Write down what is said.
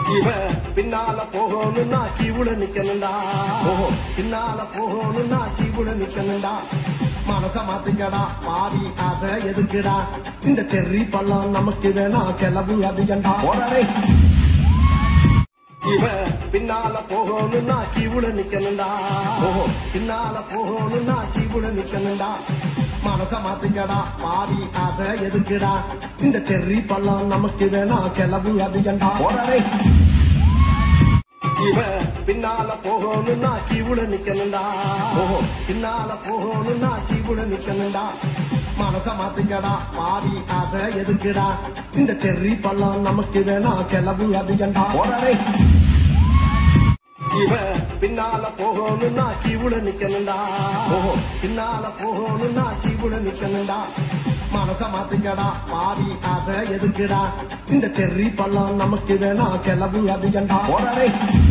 இவன் பின்னால போகணும்னா கீவுல நிக்கணும்டா பின்னால போகணும்னா கீவுல நிக்கணும்டா மனச மாத்திக்கடா பாடி ஆசை எதுக்குடா இந்த தெரி பள்ளம் நமக்கு வேணா செலவு அதிகண்டா போறாரே இவன் பின்னால போகணும்னா கீவுல நிக்கணும்டா பின்னால போகணும்னா கீவுல நிக்கணும்டா மனச மாத்திக்கடா பாடி ஆசை எதுக்குடா இந்த தெரி பள்ளம் நமக்கு வேணா செலவு அதிகண்டா போறாரே இவன் பின்னால போகணும்னா கீவுல நிக்கணும்டா பின்னால போகணும்னா கீவுல நிக்கணும்டா மனச மாத்திக்கடா பாடி ஆசை எதுக்குடா இந்த தெரி பள்ளம் நமக்கு வேணா செலவு அதிகண்டா போறாரே இவன் பின்னால போகணும்னா கீவுல நிக்கணும்டா பின்னால போகணும்னா கீவுல நிக்கணும்டா மனச மாத்திக்கடா பாடி ஆசை எதுக்குடா இந்த தெரி பள்ளம் நமக்கு வேணா செலவு அதிகண்டா போறாரே